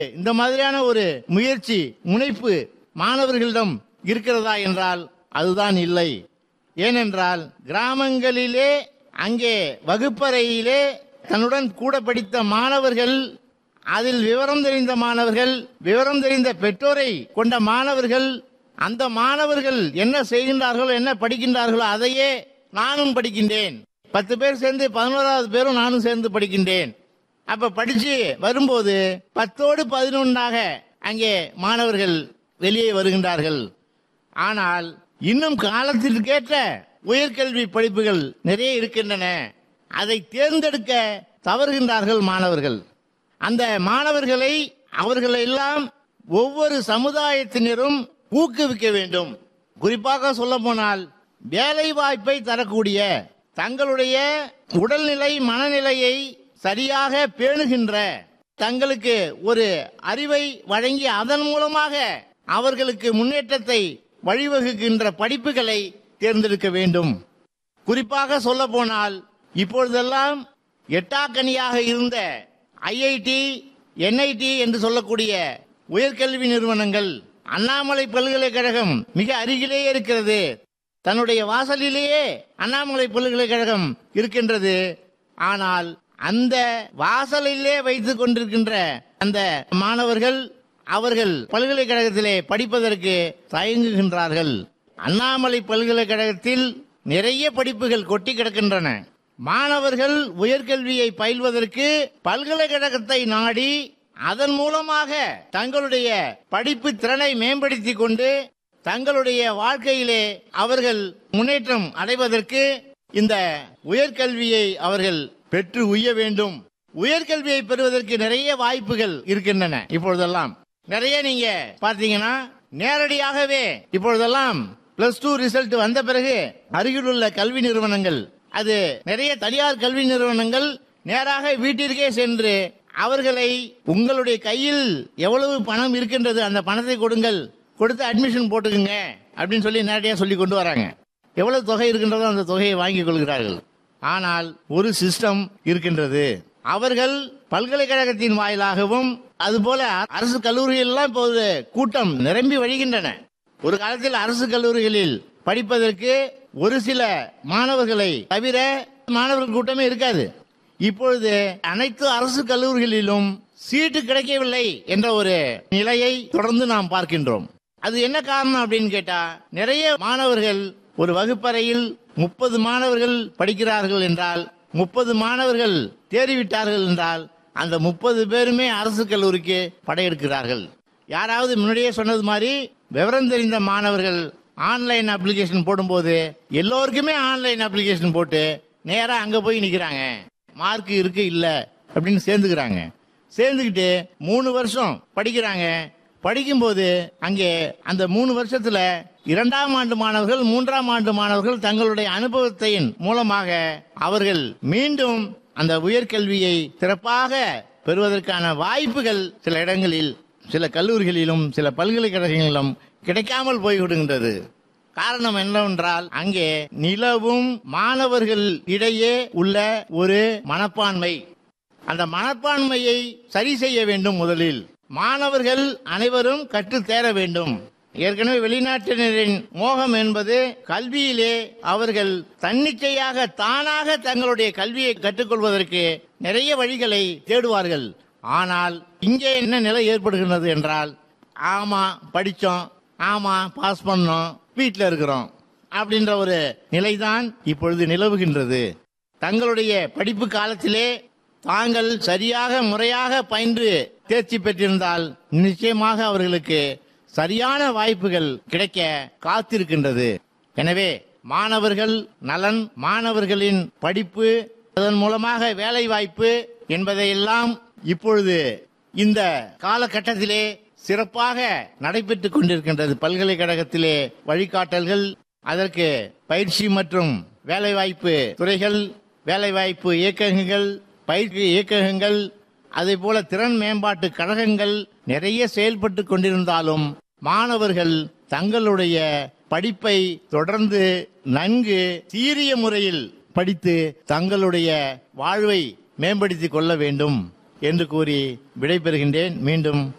இந்த மாதிரியான ஒரு முயற்சி முனைப்பு மாணவர்களிடம் இருக்கிறதா என்றால் அதுதான் இல்லை ஏனென்றால் கிராமங்களிலே அங்கே வகுப்பறையிலே தன்னுடன் கூட படித்த மாணவர்கள் அதில் விவரம் தெரிந்த மாணவர்கள் விவரம் தெரிந்த பெற்றோரை கொண்ட மாணவர்கள் அந்த மாணவர்கள் என்ன செய்கின்றார்களோ என்ன படிக்கின்றார்களோ அதையே நானும் படிக்கின்றேன் பத்து பேர் சேர்ந்து பதினோராவது பேரும் நானும் சேர்ந்து படிக்கின்றேன் அப்ப படிச்சு வரும்போது பத்தோடு பதினொன்றாக அங்கே மாணவர்கள் வெளியே வருகின்றார்கள் ஆனால் இன்னும் காலத்திற்கேற்ற உயர்கல்வி படிப்புகள் நிறைய இருக்கின்றன அதை தேர்ந்தெடுக்க தவறுகின்றார்கள் மாணவர்கள் அந்த மாணவர்களை அவர்களை எல்லாம் ஒவ்வொரு சமுதாயத்தினரும் ஊக்குவிக்க வேண்டும் குறிப்பாக சொல்ல போனால் வேலை வாய்ப்பை தரக்கூடிய தங்களுடைய உடல்நிலை மனநிலையை சரியாக பேணுகின்ற தங்களுக்கு ஒரு அறிவை வழங்கி அதன் மூலமாக அவர்களுக்கு முன்னேற்றத்தை வழிவகுக்கின்ற படிப்புகளை தேர்ந்தெடுக்க வேண்டும் குறிப்பாக சொல்ல போனால் இப்பொழுதெல்லாம் எட்டாக்கனியாக இருந்த ஐஐடி என்ஐடி என்று சொல்லக்கூடிய உயர்கல்வி நிறுவனங்கள் அண்ணாமலை பல்கலைக்கழகம் மிக அருகிலேயே இருக்கிறது தன்னுடைய வாசலிலேயே அண்ணாமலை பல்கலைக்கழகம் இருக்கின்றது ஆனால் அந்த வாசலிலே வைத்துக் கொண்டிருக்கின்ற அந்த மாணவர்கள் அவர்கள் பல்கலைக்கழகத்திலே படிப்பதற்கு தயங்குகின்றார்கள் அண்ணாமலை பல்கலைக்கழகத்தில் நிறைய படிப்புகள் கொட்டி கிடக்கின்றன மாணவர்கள் உயர்கல்வியை பயில்வதற்கு பல்கலைக்கழகத்தை நாடி அதன் மூலமாக தங்களுடைய படிப்பு திறனை மேம்படுத்திக் கொண்டு தங்களுடைய வாழ்க்கையிலே அவர்கள் முன்னேற்றம் அடைவதற்கு இந்த உயர்கல்வியை அவர்கள் பெற்று உய்ய வேண்டும் உயர்கல்வியை பெறுவதற்கு நிறைய வாய்ப்புகள் இருக்கின்றன இப்பொழுதெல்லாம் நிறைய நீங்க பார்த்தீங்கன்னா நேரடியாகவே இப்பொழுதெல்லாம் பிளஸ் டூ ரிசல்ட் வந்த பிறகு அருகிலுள்ள கல்வி நிறுவனங்கள் அது நிறைய தனியார் கல்வி நிறுவனங்கள் நேராக வீட்டிற்கே சென்று அவர்களை உங்களுடைய கையில் எவ்வளவு பணம் இருக்கின்றது அந்த பணத்தை கொடுங்கள் கொடுத்து அட்மிஷன் போட்டுக்குங்க அப்படின்னு சொல்லி நேரடியாக சொல்லி கொண்டு வராங்க எவ்வளவு தொகை இருக்கின்றதோ அந்த தொகையை வாங்கிக் கொள்கிறார்கள் ஆனால் ஒரு சிஸ்டம் இருக்கின்றது அவர்கள் பல்கலைக்கழகத்தின் வாயிலாகவும் அதுபோல அரசு கல்லூரிகள் எல்லாம் இப்போது கூட்டம் நிரம்பி வழிகின்றன ஒரு காலத்தில் அரசு கல்லூரிகளில் படிப்பதற்கு ஒரு சில மாணவர்களை தவிர மாணவர்கள் கூட்டமே இருக்காது இப்பொழுது அனைத்து அரசு கல்லூரிகளிலும் சீட்டு கிடைக்கவில்லை என்ற ஒரு நிலையை தொடர்ந்து நாம் பார்க்கின்றோம் அது என்ன காரணம் அப்படின்னு கேட்டா நிறைய மாணவர்கள் ஒரு வகுப்பறையில் முப்பது மாணவர்கள் படிக்கிறார்கள் என்றால் முப்பது மாணவர்கள் தேறிவிட்டார்கள் என்றால் அந்த முப்பது பேருமே அரசு கல்லூரிக்கு படையெடுக்கிறார்கள் யாராவது முன்னாடியே சொன்னது மாதிரி விவரம் தெரிந்த மாணவர்கள் ஆன்லைன் அப்ளிகேஷன் போடும்போது எல்லோருக்குமே ஆன்லைன் அப்ளிகேஷன் போட்டு நேரா அங்க போய் நிக்கிறாங்க மார்க் இருக்கு இல்ல அப்படின்னு சேர்ந்துக்கிறாங்க சேர்ந்துக்கிட்டு மூணு வருஷம் படிக்கிறாங்க படிக்கும்போது அங்கே அந்த மூணு வருஷத்துல இரண்டாம் ஆண்டு மாணவர்கள் மூன்றாம் ஆண்டு மாணவர்கள் தங்களுடைய அனுபவத்தின் மூலமாக அவர்கள் மீண்டும் அந்த உயர்கல்வியை சிறப்பாக பெறுவதற்கான வாய்ப்புகள் சில இடங்களில் சில கல்லூரிகளிலும் சில பல்கலைக்கழகங்களிலும் கிடைக்காமல் போய்விடுகின்றது காரணம் என்னவென்றால் அங்கே நிலவும் மாணவர்கள் இடையே உள்ள ஒரு மனப்பான்மை அந்த மனப்பான்மையை சரி செய்ய வேண்டும் முதலில் மாணவர்கள் அனைவரும் கற்றுத் தேர வேண்டும் ஏற்கனவே வெளிநாட்டினரின் மோகம் என்பது கல்வியிலே அவர்கள் தன்னிச்சையாக தானாக தங்களுடைய கல்வியை கற்றுக்கொள்வதற்கு நிறைய வழிகளை தேடுவார்கள் ஆனால் இங்கே என்ன நிலை ஏற்படுகின்றது என்றால் ஆமா படிச்சோம் ஆமா பாஸ் பண்ணோம் வீட்டில் இருக்கிறோம் அப்படின்ற ஒரு நிலைதான் இப்பொழுது நிலவுகின்றது தங்களுடைய படிப்பு காலத்திலே தாங்கள் சரியாக முறையாக பயின்று தேர்ச்சி பெற்றிருந்தால் நிச்சயமாக அவர்களுக்கு சரியான வாய்ப்புகள் கிடைக்க காத்திருக்கின்றது எனவே மாணவர்கள் நலன் மாணவர்களின் படிப்பு அதன் மூலமாக வேலை வாய்ப்பு என்பதையெல்லாம் இப்பொழுது இந்த காலகட்டத்திலே சிறப்பாக நடைபெற்றுக் கொண்டிருக்கின்றது பல்கலைக்கழகத்திலே வழிகாட்டல்கள் அதற்கு பயிற்சி மற்றும் வேலைவாய்ப்பு துறைகள் வேலைவாய்ப்பு இயக்ககங்கள் பயிற்சி இயக்ககங்கள் அதே போல திறன் மேம்பாட்டு கழகங்கள் நிறைய செயல்பட்டு கொண்டிருந்தாலும் மாணவர்கள் தங்களுடைய படிப்பை தொடர்ந்து நன்கு சீரிய முறையில் படித்து தங்களுடைய வாழ்வை மேம்படுத்திக் கொள்ள வேண்டும் என்று கூறி விடைபெறுகின்றேன் மீண்டும்